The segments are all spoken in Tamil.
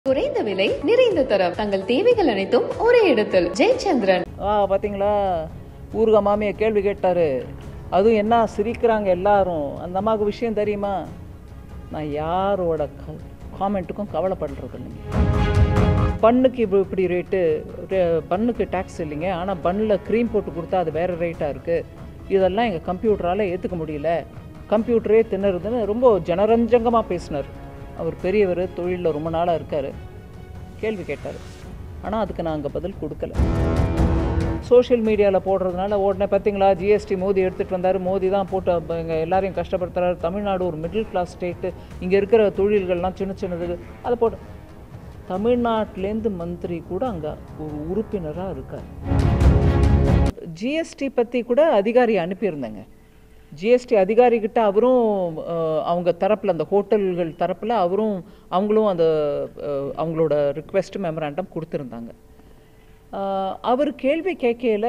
குறைந்த விலை நிறைந்த தரம் தங்கள் தேவைகள் அனைத்தும் ஒரே இடத்தில் ஜெயச்சந்திரன் ஆ பார்த்தீங்களா ஊருகா மாமியை கேள்வி கேட்டார் அதுவும் என்ன சிரிக்கிறாங்க எல்லாரும் அந்த அம்மாவுக்கு விஷயம் தெரியுமா நான் யாரோட க காமெண்ட்டுக்கும் கவலைப்படுறது இல்லைங்க பண்ணுக்கு இப்போ இப்படி ரேட்டு பண்ணுக்கு டேக்ஸ் இல்லைங்க ஆனால் பண்ணில் க்ரீம் போட்டு கொடுத்தா அது வேறு ரேட்டாக இருக்குது இதெல்லாம் எங்கள் கம்ப்யூட்டரால் ஏற்றுக்க முடியல கம்ப்யூட்டரே திணறுதுன்னு ரொம்ப ஜனரஞ்சங்கமாக பேசினார் அவர் பெரியவர் தொழிலில் ரொம்ப நாளாக இருக்கார் கேள்வி கேட்டார் ஆனால் அதுக்கு நான் அங்கே பதில் கொடுக்கல சோஷியல் மீடியாவில் போடுறதுனால உடனே பார்த்தீங்களா ஜிஎஸ்டி மோதி எடுத்துகிட்டு வந்தார் மோதி தான் போட்டு அப்ப இங்க எல்லாரையும் கஷ்டப்படுத்துறாரு தமிழ்நாடு ஒரு மிடில் கிளாஸ் ஸ்டேட்டு இங்கே இருக்கிற தொழில்கள்லாம் சின்ன சின்னது அதை போட்டு தமிழ்நாட்டிலேருந்து மந்திரி கூட அங்கே ஒரு உறுப்பினராக இருக்கார் ஜிஎஸ்டி பற்றி கூட அதிகாரி அனுப்பியிருந்தேங்க ஜிஎஸ்டி அதிகாரிகிட்ட அவரும் அஹ், அவங்க தரப்பில் அந்த ஹோட்டல்கள் தரப்பில் அவரும் அவங்களும் அந்த அஹ், அவங்களோட ரிக்வெஸ்ட் மெமராண்டம் கொடுத்துருந்தாங்க ஆஹ் அவர் கேள்வி கேட்கையில்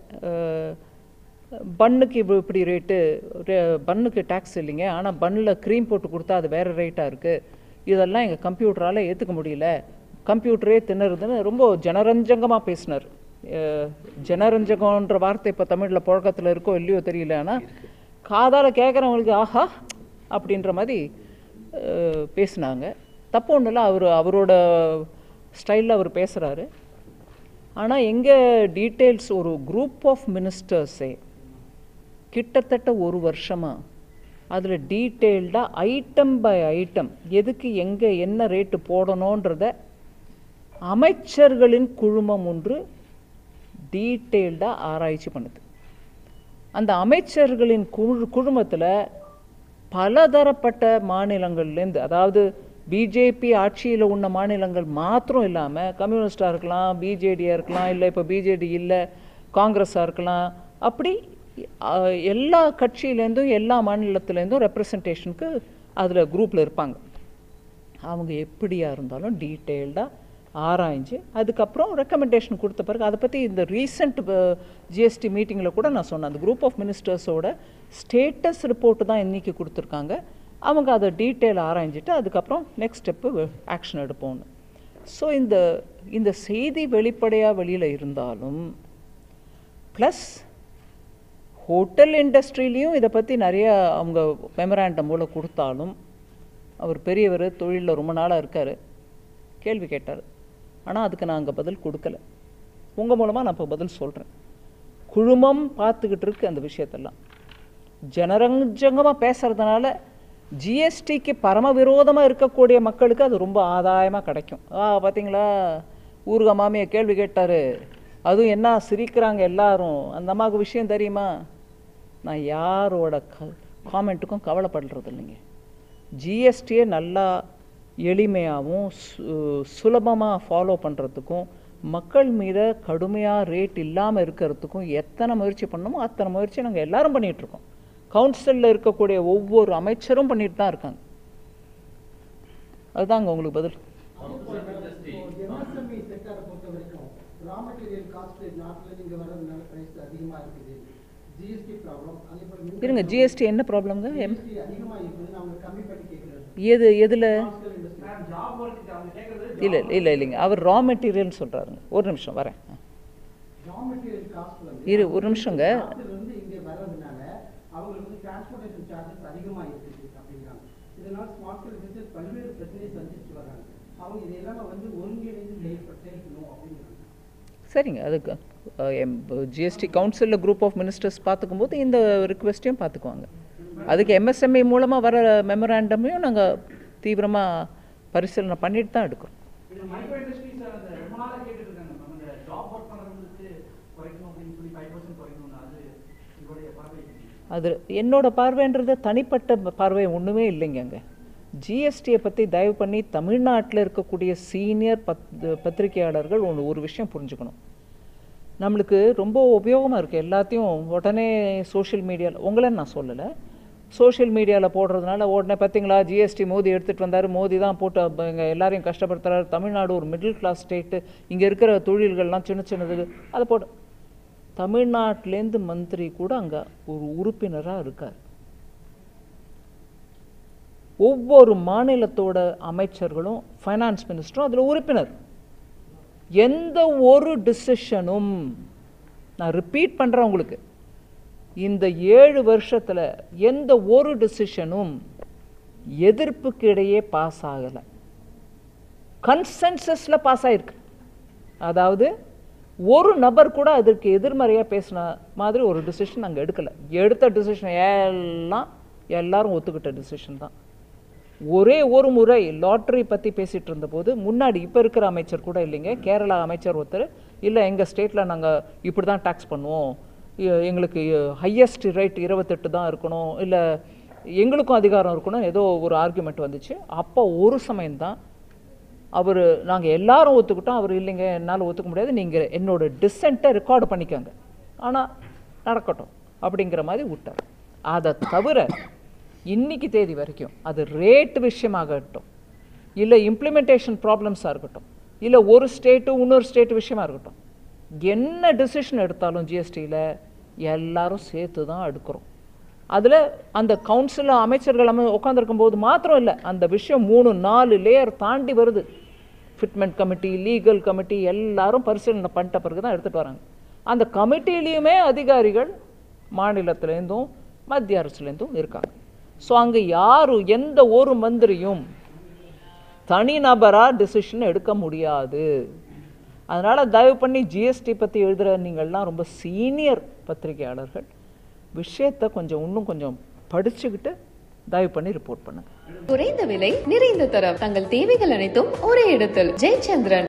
பண்ணுக்கு இப்போ இப்படி ரேட்டு பண்ணுக்கு டேக்ஸ் இல்லைங்க ஆனால் பண்ணில் க்ரீம் போட்டு கொடுத்தா அது வேறு ரேட்டாக இருக்குது இதெல்லாம் எங்கள் கம்ப்யூட்டரால் ஏற்றுக்க முடியல கம்ப்யூட்டரே திணறுதுன்னு ரொம்ப ஜனரஞ்சங்கமாக பேசினார் அஹ் ஜனரஞ்சகன்ற வார்த்தை இப்போ தமிழில் புழக்கத்தில் இருக்கோ இல்லையோ தெரியல ஆனால் காதால் கேட்குறவங்களுக்கு ஆஹா அப்படின்ற மாதிரி அஹ் பேசினாங்க தப்பு ஒன்றும் இல்லை அவர் அவரோட ஸ்டைலில் அவர் பேசுகிறாரு ஆனால் எங்கே டீட்டெயில்ஸ் ஒரு குரூப் ஆஃப் மினிஸ்டர்ஸே கிட்டத்தட்ட ஒரு வருஷமாக அதில் டீட்டெயில்டாக ஐட்டம் பை ஐட்டம் எதுக்கு எங்கே என்ன ரேட்டு போடணுன்றத அமைச்சர்களின் குழுமம் ஒன்று டீட்டெயில்டாக ஆராய்ச்சி பண்ணுது அந்த அமைச்சர்களின் குழு குழுமத்தில் பலதரப்பட்ட மாநிலங்கள்லேருந்து அதாவது பிஜேபி ஆட்சியில் உள்ள மாநிலங்கள் மாத்திரம் இல்லாமல் கம்யூனிஸ்டாக இருக்கலாம் பிஜேடியாக இருக்கலாம் இல்லை இப்போ பிஜேடி இல்லை காங்கிரஸாக இருக்கலாம் அப்படி அஹ், எல்லா கட்சியிலேருந்தும் எல்லா மாநிலத்துலேருந்தும் ரெப்ரசன்டேஷனுக்கு அதில் குரூப்பில் இருப்பாங்க அவங்க எப்படியா இருந்தாலும் டீட்டெயில்டாக ஆராய்ஞ்சு அதுக்கப்புறம் ரெக்கமெண்டேஷன் கொடுத்த பிறகு அதை பற்றி இந்த ரீசெண்ட் ஜிஎஸ்டி மீட்டிங்கில் கூட நான் சொன்னேன் அந்த குரூப் ஆஃப் மினிஸ்டர்ஸோட ஸ்டேட்டஸ் ரிப்போர்ட்டு தான் இன்றைக்கி கொடுத்துருக்காங்க அவங்க அதை டீட்டெயில் ஆராய்ஞ்சிட்டு அதுக்கப்புறம் நெக்ஸ்ட் ஸ்டெப்பு ஆக்ஷன் எடுப்போம்னு ஸோ இந்த இந்த செய்தி வெளிப்படையாக வெளியில் இருந்தாலும் ப்ளஸ் ஹோட்டல் இண்டஸ்ட்ரியிலையும் இதை பற்றி நிறைய அவங்க மெமராண்டம் மூலம் கொடுத்தாலும் அவர் பெரியவர் தொழிலில் ரொம்ப நாளாக இருக்கார் கேள்வி கேட்டார் ஆனால் அதுக்கு நான் அங்கே பதில் கொடுக்கல உங்கள் மூலமாக நான் இப்போ பதில் சொல்கிறேன் குழுமம் பார்த்துக்கிட்டு இருக்கு அந்த விஷயத்தெல்லாம் ஜனரஞ்சங்கமாக பேசுகிறதுனால ஜிஎஸ்டிக்கு பரம விரோதமாக இருக்கக்கூடிய மக்களுக்கு அது ரொம்ப ஆதாயமாக கிடைக்கும் ஆ பார்த்தீங்களா ஊருகா மாமியை கேள்வி கேட்டார் அதுவும் என்ன சிரிக்கிறாங்க எல்லாரும் அந்த அம்மாவுக்கு விஷயம் தெரியுமா நான் யாரோட க காமெண்ட்டுக்கும் கவலைப்படுறது இல்லைங்க ஜிஎஸ்டியை நல்லா எளிமையாகவும் சுலபமாக ஃபாலோ பண்ணுறதுக்கும் மக்கள் மீது கடுமையாக ரேட் இல்லாமல் இருக்கிறதுக்கும் எத்தனை முயற்சி பண்ணணுமோ அத்தனை முயற்சி நாங்கள் எல்லாரும் பண்ணிகிட்ருக்கோம் கவுன்சிலில் இருக்கக்கூடிய ஒவ்வொரு அமைச்சரும் பண்ணிட்டு தான் இருக்காங்க அதுதாங்க உங்களுக்கு பதில் எம்எஸ்எம்இ செக்டரை பொறுத்த வரைக்கும் ரா மெட்டீரியல் காஸ்ட் நாட்டில் நீங்கள் வர்றதுனால பிரைஸ் அதிகமாக இருக்குது ஜிஎஸ்டி ப்ராப்ளம் அதே போல் இருங்க ஜிஎஸ்டி என்ன ப்ராப்ளம்ங்க எம் ஜிஎஸ்டி அதிகமாக இருக்குதுன்னு அவங்க கம்மி பண்ணி கேட்குறாரு எது எதில் ஜாப் ஒர்க்கு அவங்க கேட்குறது இல்லை இல்லை இல்லைங்க அவர் ரா மெட்டீரியல்னு சொல்கிறாருங்க ஒரு நிமிஷம் வரேன் ரா மெட்டீரியல் காஸ்ட் வந்து இரு ஒரு நிமிஷங்க நாட்டிலிருந்து இங்கே வர்றதுனால அவங்களுக்கு வந்து டிரான்ஸ்போர்ட்டேஷன் சார்ஜஸ் அதிகமாக இருக்குது அப்படிங்கிறாங்க இதனால் ஸ்மார்ட் ஸ்கேல் பிசினஸ் பல்வேறு பிரச்சனையை சந்திச்சுட்டு வராங்க அவங்க இதெல்லாம் வந்து ஒருங்கிணைந்து செயல்ப- செயல்படணும் அப்படிங்கிறாங்க சரிங்க அதுக்கு ஜிஎஸ்டி கவுன்சிலில் குரூப் ஆஃப் மினிஸ்டர்ஸ் பார்த்துக்கும்போது இந்த ரிக்வெஸ்ட்டையும் பார்த்துக்குவாங்க அதுக்கு எம்எஸ்எம்இ மூலமாக வர மெமராண்டமையும் நாங்கள் தீவிரமாக பரிசீலனை பண்ணிட்டு தான் எடுக்கிறோம் இந்த மைக்ரோ இண்டஸ்ட்ரீஸ் அந்த ரொம்ப நாளாக கேட்டுட்டு இருக்காங்க மேம் அந்த ஜாப் ஒர்க் பண்ணுறவங்களுக்கு குறைக்கணும் அப்படின்னு சொல்லி ஃபைவ் பர்சன்ட் குறைக்கணும்னு அது உங்களுடைய பார்வை எப்படி? அது என்னோட பார்வைன்றது தனிப்பட்ட பார்வை ஒன்றுமே இல்லைங்க அங்கே ஜிஎஸ்டியை பற்றி தயவு பண்ணி தமிழ்நாட்டில் இருக்கக்கூடிய சீனியர் பத் பத்திரிகையாளர்கள் ஒன்று ஒரு விஷயம் புரிஞ்சுக்கணும் நம்மளுக்கு ரொம்ப உபயோகமாக இருக்குது எல்லாத்தையும் உடனே சோஷியல் மீடியாவில் உங்களை நான் சொல்லலை சோஷியல் மீடியாவில் போடுறதுனால உடனே பார்த்தீங்களா ஜிஎஸ்டி மோதி எடுத்துகிட்டு வந்தார் மோதி தான் போட்டு அப்ப இங்க எல்லாரையும் கஷ்டப்படுத்துறாரு தமிழ்நாடு ஒரு மிடில் கிளாஸ் ஸ்டேட்டு இங்கே இருக்கிற தொழில்கள்லாம் சின்ன சின்னது அதை போட்டு தமிழ்நாட்டிலேருந்து மந்திரி கூட அங்கே ஒரு உறுப்பினராக இருக்கார் ஒவ்வொரு மாநிலத்தோட அமைச்சர்களும் ஃபைனான்ஸ் மினிஸ்டரும் அதில் உறுப்பினர் எந்த ஒரு டிசிஷனும் நான் ரிப்பீட் பண்ணுறேன் உங்களுக்கு இந்த ஏழு வருஷத்தில் எந்த ஒரு டிசிஷனும் எதிர்ப்புக்கு இடையே பாஸ் ஆகலை கன்சென்சஸில் பாஸ் ஆயிருக்கு அதாவது ஒரு நபர் கூட அதற்கு எதிர்மறையாக பேசின மாதிரி ஒரு டிசிஷன் நாங்கள் எடுக்கலை எடுத்த டிசிஷன் எல்லாம் எல்லாரும் ஒத்துக்கிட்ட டிசிஷன் தான் ஒரே ஒரு முறை லாட்ரி பற்றி பேசிகிட்டு இருந்தபோது முன்னாடி இப்போ இருக்கிற அமைச்சர் கூட இல்லைங்க கேரளா அமைச்சர் ஒருத்தர் இல்லை எங்கள் ஸ்டேட்டில் நாங்கள் இப்படி தான் டேக்ஸ் பண்ணுவோம் எ- எங்களுக்கு ஹையஸ்ட் ரேட் இருபத்தெட்டு தான் இருக்கணும் இல்லை எங்களுக்கும் அதிகாரம் இருக்கணும் ஏதோ ஒரு ஆர்குமெண்ட் வந்துச்சு அப்போ ஒரு சமயம்தான் அவர் நாங்கள் எல்லாரும் ஒத்துக்கிட்டோம் அவர் இல்லைங்க என்னால் ஒத்துக்க முடியாது நீங்கள் என்னோட டிசென்ட்டை ரெக்கார்டு பண்ணிக்கோங்க ஆனால் நடக்கட்டும் அப்படிங்கிற மாதிரி விட்டார் அதை தவிர இன்னைக்கு தேதி வரைக்கும் அது ரேட் விஷயமாகட்டும் இல்லை இம்ப்ளிமெண்டேஷன் ப்ராப்ளம்ஸாக இருக்கட்டும் இல்லை ஒரு ஸ்டேட்டு இன்னொரு ஸ்டேட் விஷயமா இருக்கட்டும் என்ன டிசிஷன் எடுத்தாலும் ஜிஎஸ்டியில் எல்லாரும் சேர்த்து தான் எடுக்கிறோம் அதில் அந்த கவுன்சில் அமைச்சர்கள் அமை உட்காந்துருக்கும் போது மாத்திரம் இல்லை அந்த விஷயம் மூணு நாலு லேயர் தாண்டி வருது ஃபிட்மெண்ட் கமிட்டி லீகல் கமிட்டி எல்லாரும் பரிசீலனை பண்ணிட்ட பிறகு தான் எடுத்துகிட்டு வராங்க அந்த கமிட்டிலையுமே அதிகாரிகள் மாநிலத்திலேருந்தும் மத்திய அரசுலேருந்தும் இருக்காங்க ஸோ அங்கே யாரும் எந்த ஒரு மந்திரியும் தனிநபராக டிசிஷன் எடுக்க முடியாது அதனால் தயவு பண்ணி ஜிஎஸ்டி பற்றி எழுதுகிற நீங்கள்லாம் ரொம்ப சீனியர் பத்திரிகையாளர்கள் விஷயத்தை கொஞ்சம் இன்னும் கொஞ்சம் படிச்சுக்கிட்டு தயவு பண்ணி ரிப்போர்ட் பண்ணுங்கள் குறைந்த விலை நிறைந்த தரம் தங்கள் தேவைகள் அனைத்தும் ஒரே இடத்தில் ஜெயச்சந்திரன்